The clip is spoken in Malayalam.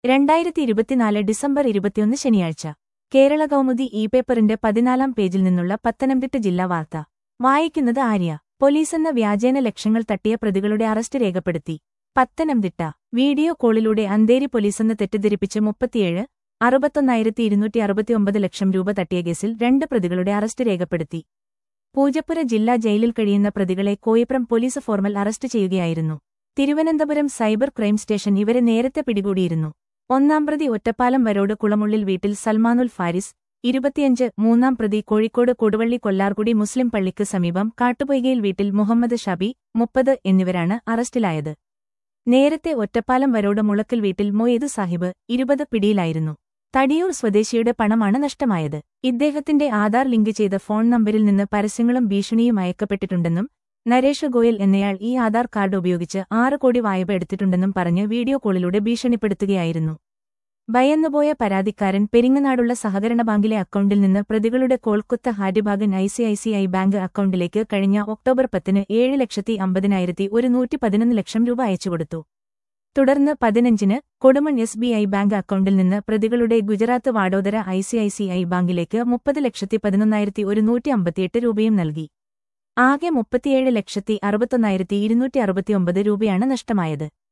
രണ്ടായിരത്തി ഇരുപത്തിനാല് ഡിസംബർ ഇരുപത്തിയൊന്ന് ശനിയാഴ്ച കേരള കൗമുദി ഇ പേപ്പറിന്റെ പതിനാലാം പേജിൽ നിന്നുള്ള പത്തനംതിട്ട ജില്ലാ വാർത്ത വായിക്കുന്നത് ആര്യ പോലീസെന്ന വ്യാജേന ലക്ഷങ്ങൾ തട്ടിയ പ്രതികളുടെ അറസ്റ്റ് രേഖപ്പെടുത്തി പത്തനംതിട്ട വീഡിയോ കോളിലൂടെ അന്തേരി പോലീസെന്ന് തെറ്റിദ്ധരിപ്പിച്ച് മുപ്പത്തിയേഴ് അറുപത്തൊന്നായിരത്തി ഇരുന്നൂറ്റി അറുപത്തിയൊമ്പത് ലക്ഷം രൂപ തട്ടിയ കേസിൽ രണ്ട് പ്രതികളുടെ അറസ്റ്റ് രേഖപ്പെടുത്തി പൂജപ്പുര ജില്ലാ ജയിലിൽ കഴിയുന്ന പ്രതികളെ കോയിപ്രം പോലീസ് ഫോർമൽ അറസ്റ്റ് ചെയ്യുകയായിരുന്നു തിരുവനന്തപുരം സൈബർ ക്രൈം സ്റ്റേഷൻ ഇവരെ നേരത്തെ പിടികൂടിയിരുന്നു ഒന്നാം പ്രതി ഒറ്റപ്പാലം വരോട് കുളമുള്ളിൽ വീട്ടിൽ സൽമാനുൽ ഫാരിസ് ഇരുപത്തിയഞ്ച് മൂന്നാം പ്രതി കോഴിക്കോട് കൊടുവള്ളി കൊല്ലാർകുടി മുസ്ലിം പള്ളിക്ക് സമീപം കാട്ടുപൊയ്കയിൽ വീട്ടിൽ മുഹമ്മദ് ഷബി മുപ്പത് എന്നിവരാണ് അറസ്റ്റിലായത് നേരത്തെ ഒറ്റപ്പാലം വരോട് മുളക്കൽ വീട്ടിൽ മൊയ്ത് സാഹിബ് ഇരുപത് പിടിയിലായിരുന്നു തടിയൂർ സ്വദേശിയുടെ പണമാണ് നഷ്ടമായത് ഇദ്ദേഹത്തിന്റെ ആധാർ ലിങ്ക് ചെയ്ത ഫോൺ നമ്പരിൽ നിന്ന് പരസ്യങ്ങളും ഭീഷണിയും അയക്കപ്പെട്ടിട്ടുണ്ടെന്നും നരേഷ് ഗോയൽ എന്നയാൾ ഈ ആധാർ കാർഡ് ഉപയോഗിച്ച് ആറ് കോടി വായ്പ എടുത്തിട്ടുണ്ടെന്നും പറഞ്ഞ് വീഡിയോ കോളിലൂടെ ഭീഷണിപ്പെടുത്തുകയായിരുന്നു ഭയന്നുപോയ പരാതിക്കാരൻ പെരിങ്ങനാടുള്ള സഹകരണ ബാങ്കിലെ അക്കൗണ്ടിൽ നിന്ന് പ്രതികളുടെ കോൽക്കുത്ത ഹാരിഭാഗൻ ഐസിഐസിഐ ബാങ്ക് അക്കൗണ്ടിലേക്ക് കഴിഞ്ഞ ഒക്ടോബർ പത്തിന് ഏഴ് ലക്ഷത്തി അമ്പതിനായിരത്തി ഒരു നൂറ്റി പതിനൊന്ന് ലക്ഷം രൂപ അയച്ചുകൊടുത്തു തുടർന്ന് പതിനഞ്ചിന് Kodumon S B I bank അക്കൗണ്ടിൽ നിന്ന് പ്രതികളുടെ ഗുജറാത്ത് വാഡോദര ഐസിഐസിഐ ബാങ്കിലേക്ക് മുപ്പത് ലക്ഷത്തി പതിനൊന്നായിരത്തി ഒരു നൂറ്റി അമ്പത്തിയെട്ട് രൂപയും നൽകി ആകെ മുപ്പത്തിയേഴ് ലക്ഷത്തി അറുപത്തൊന്നായിരത്തി ഇരുന്നൂറ്റി അറുപത്തിയൊമ്പത് രൂപയാണ് നഷ്ടമായത്